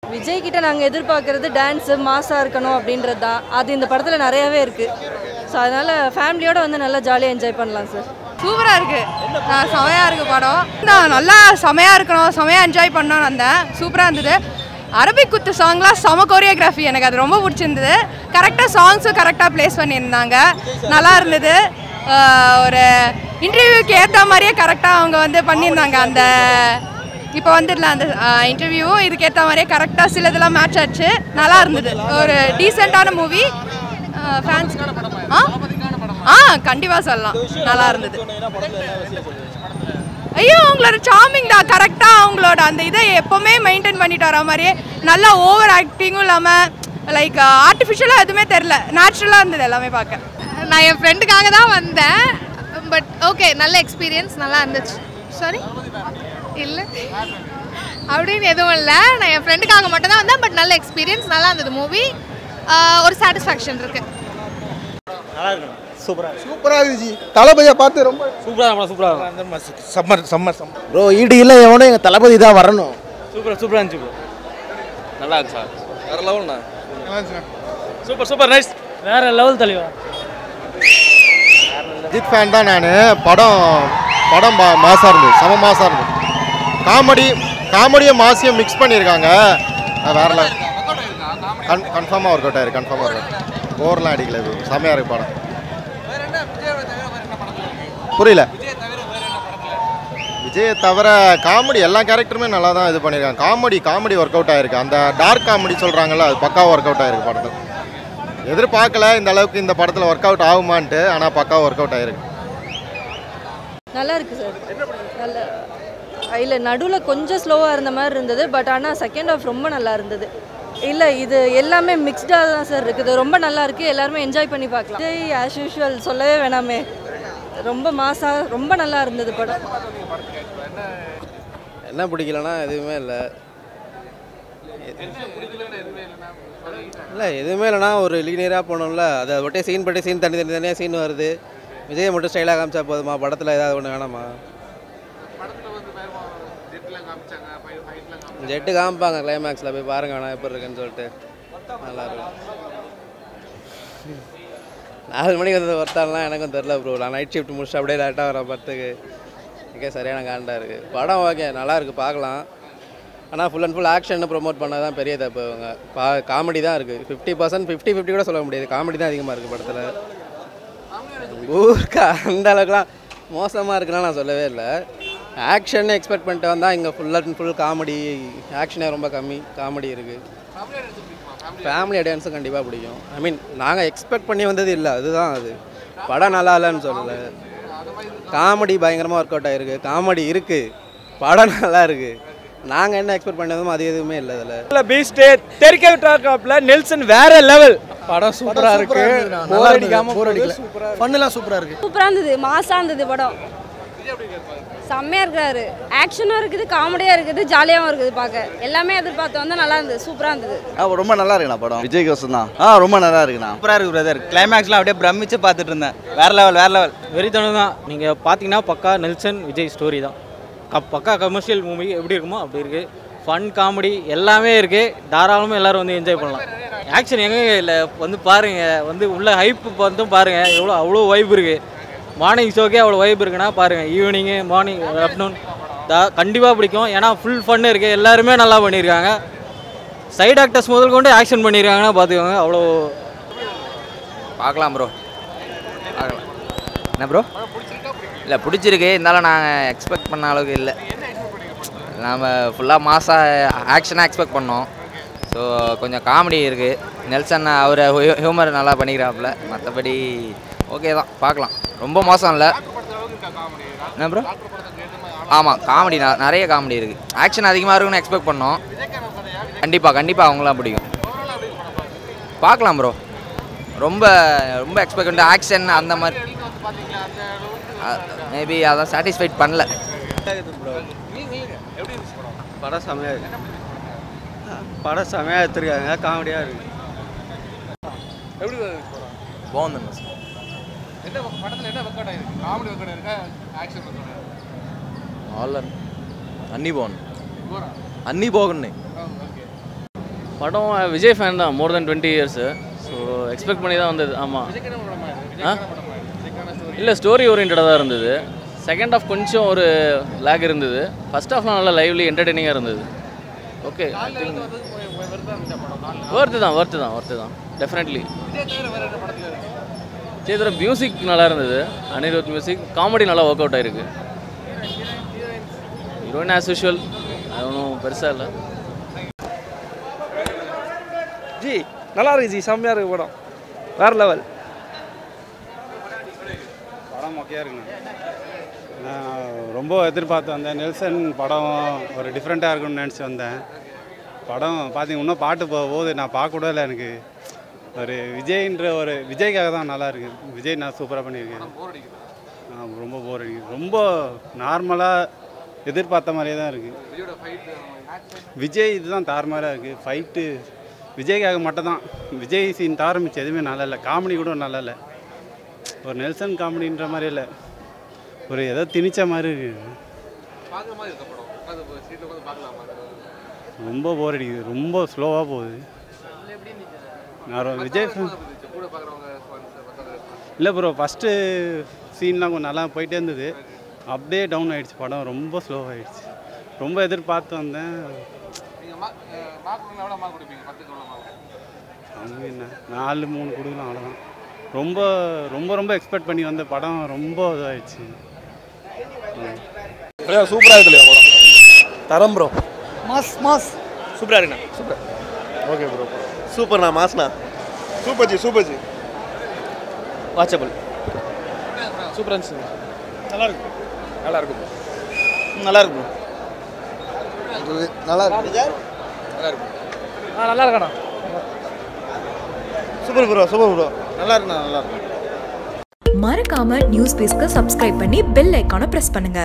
விஜய் கிட்ட நாங்கள் எதிர்பார்க்கறது டான்ஸு மாஸாக இருக்கணும் அப்படின்றது தான் அது இந்த படத்தில் நிறையாவே இருக்குது ஸோ அதனால் ஃபேமிலியோட வந்து நல்லா ஜாலியாக என்ஜாய் பண்ணலாம் சார் சூப்பராக இருக்கு நான் செமையாக இருக்கு படம் நான் நல்லா செமையாக இருக்கணும் செமையாக என்ஜாய் பண்ணணும்னு வந்தேன் சூப்பராக இருந்தது அரபிக் குத்து சாங்லாம் செம கோரியோகிராஃபி எனக்கு அது ரொம்ப பிடிச்சிருந்தது கரெக்டாக சாங்ஸும் கரெக்டாக ப்ளேஸ் பண்ணியிருந்தாங்க நல்லா இருந்தது ஆஹ் ஒரு இன்டர்வியூக்கு ஏற்ற மாதிரியே கரெக்டாக அவங்க வந்து பண்ணியிருந்தாங்க அந்த இப்போ வந்துடல அந்த இன்டர்வியூவும் இதுக்கு ஏற்ற மாதிரியே கரெக்டாக சிலதெல்லாம் மேட்ச் ஆச்சு நல்லா இருந்தது ஒரு டீசெண்டான மூவி ஃபேன்ஸ் ஆ ஆ கண்டிப்பாக சொல்லலாம் நல்லா இருந்தது ஐயோ அவங்களோட சாமிங் தான் கரெக்டாக அவங்களோட அந்த இதை எப்போவுமே மெயின்டைன் பண்ணிட்டு வர மாதிரியே நல்லா ஓவர் ஆக்டிங்கும் இல்லாமல் லைக் ஆர்டிஃபிஷியலாக எதுவுமே தெரில நேச்சுரலாக இருந்தது எல்லாமே பார்க்க நான் என் ஃப்ரெண்டுக்காக தான் வந்தேன் பட் ஓகே நல்ல எக்ஸ்பீரியன்ஸ் நல்லா இருந்துச்சு சாரி இல்லை அப்படின்னு எதுவும் இல்லை நான் என் ஃப்ரெண்டுக்காக மட்டும் தான் வந்தேன் பட் நல்ல எக்ஸ்பீரியன்ஸ் நல்லா இருந்தது மூவி ஒரு சாட்டிஸ்ஃபேக்ஷன் இருக்கு சூப்பராக இருந்துச்சு தளபதியை பார்த்து ரொம்ப சூப்பராக சூப்பராக சம்மர் சம்மர் சம்மர் ப்ரோ ஈடு இல்லை எவனும் எங்கள் தளபதி தான் வரணும் சூப்பராக சூப்பராக இருந்துச்சு ப்ரோ நல்லா இருக்கு சார் வேற லெவல்ண்ணா சூப்பர் சூப்பர் நைஸ் வேற லெவல் தலைவா அஜித் ஃபேன் தான் நான் படம் படம் மா- மாசா இருந்தது செம மாசா இருந்தது காமெடி காமெடியும் மாசியும் மிக்ஸ் பண்ணியிருக்காங்க அது வேற level. கன் கன்ஃபார்மாக ஒர்க் அவுட் ஆயிருக்கு கன்ஃபார்மாக ஒர்க் அவுட் ஓவர்லாம் அடிக்கல இது செமையாக இருக்கு படம் புரியல விஜயை தவிர காமெடி எல்லா கேரக்டருமே நல்லா தான் இது பண்ணியிருக்காங்க காமெடி காமெடி ஒர்க் அவுட் ஆயிருக்கு அந்த டார்க் காமெடி சொல்கிறாங்கல்ல அது பக்காவாக ஒர்க் அவுட் ஆயிருக்கு படத்தில் எதிர்பார்க்கல இந்த அளவுக்கு இந்த படத்தில் ஒர்க் அவுட் ஆகுமான்ட்டு ஆனால் பக்காவாக ஒர்க் அவுட் ஆயிருக்கு நல்லா இருக்கு சார் நல்ல இல்லை நடுவில் கொஞ்சம் ஸ்லோவாக இருந்த மாதிரி இருந்தது பட் ஆனால் செகண்ட் ஹாஃப் ரொம்ப நல்லா இருந்தது இல்லை இது எல்லாமே மிக்ஸ்டாக தான் சார் இருக்குது ரொம்ப நல்லா இருக்குது எல்லாருமே என்ஜாய் பண்ணி பார்க்கலாம் விஜய் ஆஸ் யூஷுவல் சொல்லவே வேணாமே ரொம்ப மாசா ரொம்ப நல்லா இருந்தது படம் என்ன பிடிக்கலன்னா எதுவுமே இல்லை இல்லை எதுவுமே இல்லைனா ஒரு லீனியராக போனோம்ல அதை ஒட்டே சீன் பட்டி சீன் தனி தனி தனியாக சீன் வருது விஜயை மட்டும் ஸ்டைலாக காமிச்சா போதுமா படத்தில் ஏதாவது ஒன்று வேணாமா ஜெட்டு காமிப்பாங்க கிளைமேக்ஸில் போய் பாருங்க வேணா எப்படி இருக்குன்னு சொல்லிட்டு நல்லா இருக்கும் நாலு மணிக்கு வந்தது ஒருத்தாலாம் எனக்கும் தெரில ப்ரோ நான் நைட் ஷிஃப்ட் முடிச்சுட்டு அப்படியே லேட்டாக வரேன் பத்துக்கு எனக்கே சரியான காண்டா இருக்குது படம் ஓகே நல்லா இருக்குது பார்க்கலாம் ஆனால் full and full action promote பண்ண தான் பெரிய தப்பு அவங்க பா காமெடி தான் இருக்குது ஃபிஃப்டி பர்சன்ட் ஃபிஃப்டி ஃபிஃப்டி கூட சொல்ல முடியாது காமெடி தான் அதிகமாக இருக்குது படத்தில் ஊருக்கா அந்த அளவுக்குலாம் மோசமாக இருக்குன்னா நான் சொல்லவே இல்லை ஆக்ஷன் எக்ஸ்பெக்ட் பண்ணிட்டு வந்தால் இங்கே ஃபுல் அண்ட் ஃபுல் காமெடி ஆக்ஷனே ரொம்ப கம்மி காமெடி இருக்குது ஃபேமிலி ஆடியன்ஸும் கண்டிப்பாக பிடிக்கும் ஐ மீன் நாங்கள் எக்ஸ்பெக்ட் பண்ணி வந்தது இல்லை அதுதான் அது படம் நல்லா இல்லைன்னு சொல்லலை காமெடி பயங்கரமாக ஒர்க் அவுட் ஆகிருக்கு காமெடி இருக்குது படம் நல்லா இருக்குது நாங்கள் என்ன எக்ஸ்பெக்ட் பண்ணதுமோ அது எதுவுமே இல்லை அதில் இல்லை பீஸ்ட்டு தெறிக்க டாக்காப்பில் நெல்சன் வேற லெவல் படம் சூப்பராக இருக்குது போர் அடிக்காமல் போர் அடிக்கல ஃபன்னெல்லாம் சூப்பராக இருக்கு சூப்பராக இருந்தது மாசாக இருந்தது படம் செம்மையாக இருக்காரு ஆக்ஷனும் இருக்குது காமெடியாக இருக்குது ஜாலியாகவும் இருக்குது பார்க்க எல்லாமே எதிர்பார்த்து வந்து நல்லா இருந்தது சூப்பராக இருந்தது ஆ ரொம்ப நல்லா இருக்குண்ணா படம் விஜய் கோசம் தான் ஆ ரொம்ப நல்லா இருக்குண்ணா சூப்பராக இருக்கு பிரதர் கிளைமேக்ஸ்லாம் அப்படியே பிரமிச்சு பார்த்துட்டு இருந்தேன் வேற லெவல் வேற லெவல் வெறித்தனம் தான் நீங்கள் பார்த்தீங்கன்னா பக்கா நெல்சன் விஜய் ஸ்டோரி தான் க பக்கா கமர்ஷியல் மூவி எப்படி இருக்குமோ அப்படி இருக்குது ஃபன் காமெடி எல்லாமே இருக்குது தாராளமாக எல்லாரும் வந்து என்ஜாய் பண்ணலாம் ஆக்ஷன் எங்கே இல்லை வந்து பாருங்கள் வந்து உள்ள ஹைப் வந்து பாருங்கள் எவ்வளோ அவ்வளோ வைப் இருக்குது மார்னிங் ஷோக்கே அவ்வளோ வைப் இருக்குன்னா பாருங்கள் ஈவினிங்கு மார்னிங் ஆஃப்டர்நூன் தா கண்டிப்பாக பிடிக்கும் ஏன்னா ஃபுல் ஃபன் இருக்குது எல்லாருமே நல்லா பண்ணியிருக்காங்க சைடு ஆக்டர்ஸ் முதல் கொண்டு ஆக்ஷன் பண்ணியிருக்காங்கன்னா பார்த்துக்கோங்க அவ்வளோ பார்க்கலாம் ப்ரோ பார்க்கலாம் என்ன ப்ரோ இல்லை பிடிச்சிருக்கு இருந்தாலும் நாங்கள் எக்ஸ்பெக்ட் பண்ண அளவுக்கு இல்லை நாம் ஃபுல்லாக மாசாக ஆக்ஷனாக எக்ஸ்பெக்ட் பண்ணோம் ஸோ கொஞ்சம் காமெடி இருக்குது நெல்சன் அவர் ஹியூமர் நல்லா பண்ணிக்கிறாப்புல மற்றபடி ஓகே தான் பார்க்கலாம் ரொம்ப மோசம் இல்லை என்ன ப்ரோ ஆமாம் காமெடி நிறைய காமெடி இருக்குது ஆக்ஷன் அதிகமாக இருக்குன்னு எக்ஸ்பெக்ட் பண்ணோம் கண்டிப்பாக கண்டிப்பாக அவங்களாம் பிடிக்கும் பார்க்கலாம் ப்ரோ ரொம்ப ரொம்ப எக்ஸ்பெக்ட் பண்ண ஆக்ஷன் அந்த மாதிரி மேபி அதான் சாட்டிஸ்ஃபைட் பண்ணல படம் செமையாக இருக்கு படம் செமையாக எடுத்துருக்காங்க காமெடியாக இருக்குது బాగుందండి ఆల్ అన్నీ బాగున్నాయి అన్నీ బాగున్నాయి படம் விஜய் ஃபேன் தான் more than twenty years so expect பண்ணி தான் வந்தது ஆமாம் ஆ இல்லை ஸ்டோரி ஓரியன்டாக தான் இருந்தது செகண்ட் ஹாஃப் கொஞ்சம் ஒரு லேக் இருந்தது ஃபர்ஸ்ட் ஹாஃப்லாம் நல்லா லைவ்லி என்டர்டெய்னிங்காக இருந்தது ஓகே ஒர்த்து தான் ஒர்த்து தான் ஒர்த்து தான் டெஃபினெட்லி சேதர மியூசிக் நல்லா இருந்தது அனிருத் மியூசிக் காமெடி நல்லா ஒர்க் அவுட் ஆயிருக்கு ஹீரோயின் ஆஸ் யூஷுவல் அது ஒன்றும் பெருசாக இல்லை ஜி நல்லா இருக்கு ஜி செம்மையாக இருக்கு படம் வேற லெவல் படம் மொக்கையாக இருக்குண்ணா நான் ரொம்ப எதிர்பார்த்து வந்தேன் நெல்சன் படம் ஒரு டிஃப்ரெண்ட்டாக இருக்கும்னு நினச்சி வந்தேன் படம் பார்த்தீங்க இன்னும் பாட்டு போக போகுது நான் பார்க்க கூட இல்லை எனக்கு ஒரு விஜய்ன்ற ஒரு விஜய்க்காக தான் நல்லா இருக்கு விஜய் நான் சூப்பராக பண்ணியிருக்கேன் ஆ, ரொம்ப போர் அடிக்குது ரொம்ப நார்மலாக எதிர்பார்த்த மாதிரியே தான் இருக்குது விஜய் இதுதான் தாறுமாறாக இருக்குது ஃபைட்டு விஜய்க்காக மட்டும்தான் விஜய் சீன் தவிர மிச்சம் எதுவுமே நல்லா இல்லை காமெடி கூட நல்லா இல்லை ஒரு நெல்சன் காமெடின்ற மாதிரி இல்லை ஒரு ஏதோ திணிச்ச மாதிரி இருக்குது ரொம்ப போர் அடிக்குது ரொம்ப ஸ்லோவாக போகுது நான் ரொ- விஜய் fan. இல்லை ப்ரோ ஃபஸ்ட்டு சீன்லாம் கொஞ்சம் நல்லா போயிட்டே இருந்தது அப்படியே டவுன் ஆயிடுச்சு படம் ரொம்ப ஸ்லோ ஆயிடுச்சு ரொம்ப எதிர்பார்த்து வந்தேன் கம்மி என்ன நாலு மூணு கொடுக்கலாம் அவ்வளோதான் ரொம்ப ரொம்ப ரொம்ப எக்ஸ்பெக்ட் பண்ணி வந்த படம் ரொம்ப இதாகிடுச்சு சூப்பராக இருக்குல்லையா படம் தரம் ப்ரோ மாஸ் மாஸ் சூப்பராக இருக்குண்ணா சூப்பர் ஓகே ப்ரோ சூப்பர்ண்ணா மாஸ்ண்ணா super ji super ji watchable சூப்பராக இருந்துச்சு நல்லா இருக்கு நல்லா இருக்கு நல்லா இருக்கும் நல்லா இருக்கு நல்லா இருக்கு ஆ நல்லா இருக்கண்ணா சூப்பர் ப்ரோ சூப்பர் ப்ரோ நல்லா இருக்குண்ணா நல்லா இருக்கு மறக்காம நியூஸ் பேஸ்க்கு சப்ஸ்கிரைப் பண்ணி பெல் ஐக்கானை பிரஸ் பண்ணுங்க